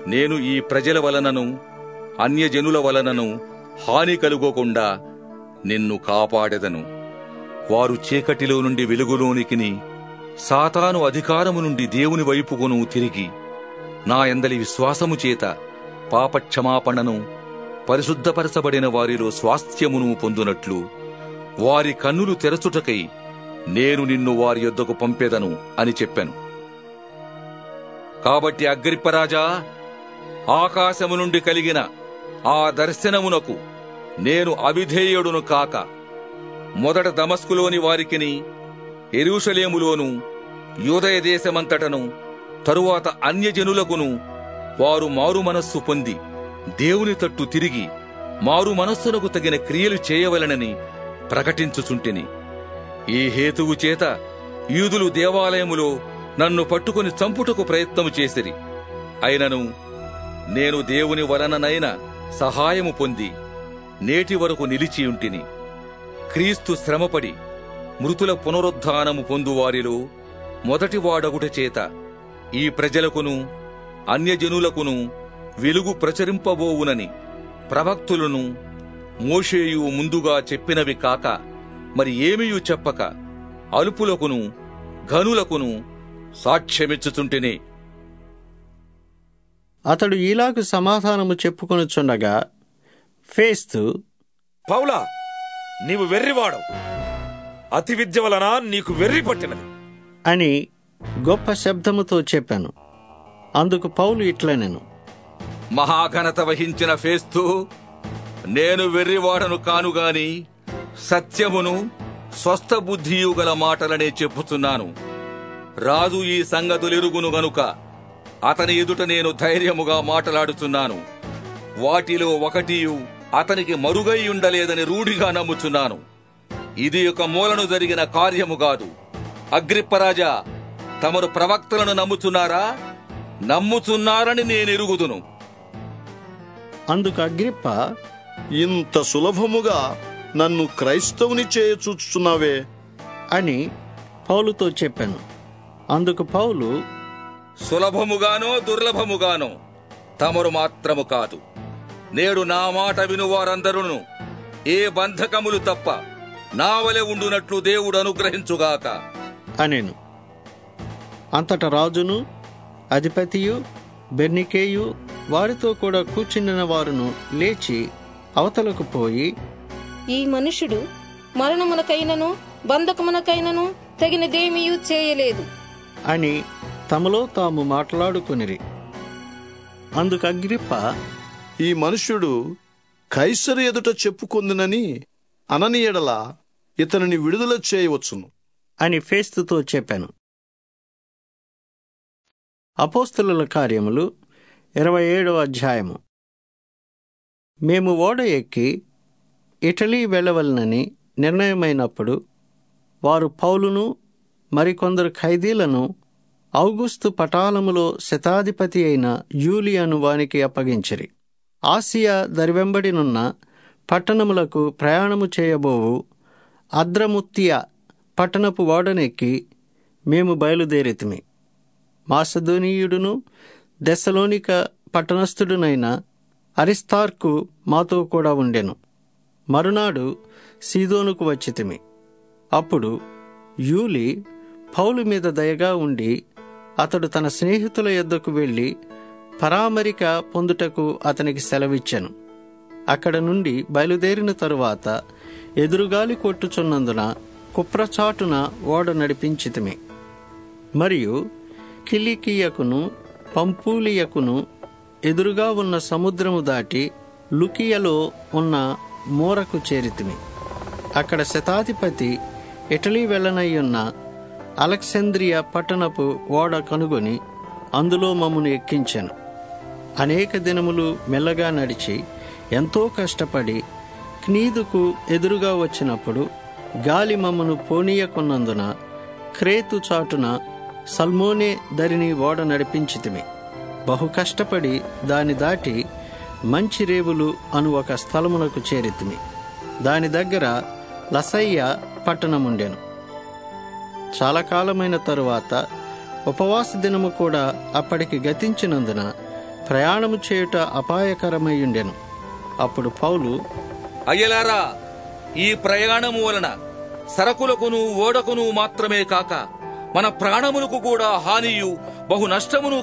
నేను ఈ ప్రజల వలనను అన్యజనుల వలనను హాని కలుగకుండా నిన్ను కాపాడెదను వారు చీకటిలో నుండి వెలుగులోనికిని సాతాను అధికారము నుండి దేవుని వైపుకును తిరిగి నా ఎందలి విశ్వాసము చేత పాపక్షమాపణను పరిశుద్ధపరచబడిన వారిలో స్వాస్థ్యమును పొందునట్లు వారి కన్నులు తెరచుటకై నేను నిన్ను వారి యొద్దకు పంపెదను అని చెప్పాను కాబట్టి అగ్రిప్పరాజా ఆకాశము నుండి కలిగిన ఆ దర్శనమునకు నేను అవిధేయుడును కాక మొదట దమస్కులోని వారికిని ఎరుషలేములోను యూదయ దేశమంతటను తరువాత అన్యజనులకును వారు మారు మనస్సు పొంది దేవుని తట్టు తిరిగి మారు మనస్సునకు తగిన క్రియలు చేయవలనని ప్రకటించుచుంటిని ఈ హేతువు చేత యూదులు దేవాలయములో నన్ను పట్టుకుని చంపుటకు ప్రయత్నము చేసిరి అయినను నేను దేవుని వలననైన సహాయము పొంది నేటి వరకు నిలిచియుంటిని క్రీస్తు శ్రమపడి మృతుల పునరుద్ధానము పొందువారిలో మొదటి వాడగుట చేత ఈ ప్రజలకును అన్యజనులకును వెలుగు ప్రచరింపబోవునని ప్రవక్తులను మోషేయు ముందుగా చెప్పినవి కాక మరి ఏమియు చెప్పక అలుపులకును ఘనులకును సాక్ష్యమిచ్చుచుంటిని అతడు ఈలాగు సమాధానము చెప్పుకొనుచుండగా ఫేస్తు పౌలా నీవు వెర్రివాడవు అతి విద్య వలన నీకు వెర్రి పట్టినది అని గొప్ప శబ్దముతో చెప్పాను అందుకు పౌలు ఇట్లనెను మహాఘనత వహించిన ఫేస్తు నేను వెర్రివాడను కానుగాని సత్యమును స్వస్థ బుద్ధియు గల మాటలనే చెప్పుచున్నాను రాజు ఈ సంగతులెరుగును గనుక అతని ఎదుట నేను ధైర్యముగా మాటలాడుచున్నాను వాటిలో ఒకటియు అతనికి మరుగై ఉండలేదని రూఢిగా నమ్ముచున్నాను ఇది ఒక మూలను జరిగిన కార్యము కాదు అగ్రిప్పరాజా తమరు ప్రవక్తలను నమ్ముచున్నారా నమ్ముచున్నారని నేనెరుగుదును అందుకు అగ్రిప్ప ఇంత సులభముగా నన్ను క్రైస్తవుని చేయ చూచుచున్నావే అని పౌలుతో చెప్పాను అందుకు పౌలు సులభముగానో దుర్లభముగానో తమరు మాత్రము కాదు నేడు నా మాట విను వారందరూ ఏ బంధకములు తప్ప నా వలె ఉండునట్లు దేవుడు అనుగ్రహించుగాక అనెను అంతట రాజును అధిపతియు బెర్నికేయు వారితో కూడా కూర్చుండిన వారును లేచి అవతలకు పోయి ఈ మనుషుడు మరణమునకైనను బంధకమునకైనను తగినదేమీయూ చేయలేదు అని తమలో తాము మాట్లాడుకొనిరి అందుకు అగ్రిప్ప ఈ మనుష్యుడు కైసరు ఎదుట చెప్పుకుందునని అనని ఎడల ఇతనిని విడుదల చేయవచ్చును అని ఫేస్తుతో చెప్పాను అపోస్తలుల కార్యములు ఇరవై ఏడవ అధ్యాయము మేము ఓడ ఎక్కి ఇటలీ వెళ్ళవలనని నిర్ణయమైనప్పుడు వారు పౌలును మరికొందరు ఖైదీలను ఔగుస్తు పటాలములో శతాధిపతి అయిన యూలియను వానికి అప్పగించిరి ఆసియా దరివెంబడినున్న పట్టణములకు ప్రయాణము చేయబోవు అద్రముత్తియ పట్టణపు ఓడనెక్కి మేము బయలుదేరితిమి మాసధోనీయుడును దెసలోనిక పట్టణస్థుడునైన అరిస్తార్కు మాతో కూడా ఉండెను మరునాడు సీదోనుకు వచ్చితిమి అప్పుడు యూలి పౌలు మీద దయగా ఉండి అతడు తన స్నేహితుల యొద్దకు వెళ్ళి పరామరిక పొందుటకు అతనికి సెలవిచ్చాను అక్కడ నుండి బయలుదేరిన తరువాత ఎదురుగాలి కొట్టుచున్నందున కుప్రచాటున ఓడ నడిపించితిమి మరియు కిలికియకును పంపూలియకును ఎదురుగా ఉన్న సముద్రము దాటి లుకియలో ఉన్న మూరకు చేరితిమి అక్కడ శతాధిపతి ఇటలీ వెళ్ళనయ్యున్న అలెక్సాంద్రియ పట్టణపు ఓడ కనుగొని అందులో మమ్మను ఎక్కించాను అనేక దినములు మెల్లగా నడిచి ఎంతో కష్టపడి క్నీదుకు ఎదురుగా వచ్చినప్పుడు గాలి మమ్మను పోనీయకున్నందున క్రేతు చాటున సల్మోనే దరిని ఓడ నడిపించితిమి బహు కష్టపడి దాని దాటి మంచి రేవులు అను ఒక స్థలమునకు చేరితిమి దాని దగ్గర లసయ్య పట్టణముండెను చాలా కాలమైన తరువాత ఉపవాస దినము కూడా అప్పటికి గతించినందున ప్రయాణము చేయుట అపాయకరమయ్యుండెను అప్పుడు పౌలు అయ్యలారా ఈ ప్రయాణము వలన సరకులకును ఓడకును మాత్రమే కాక మన ప్రాణములకు కూడా హానియు బహు నష్టమును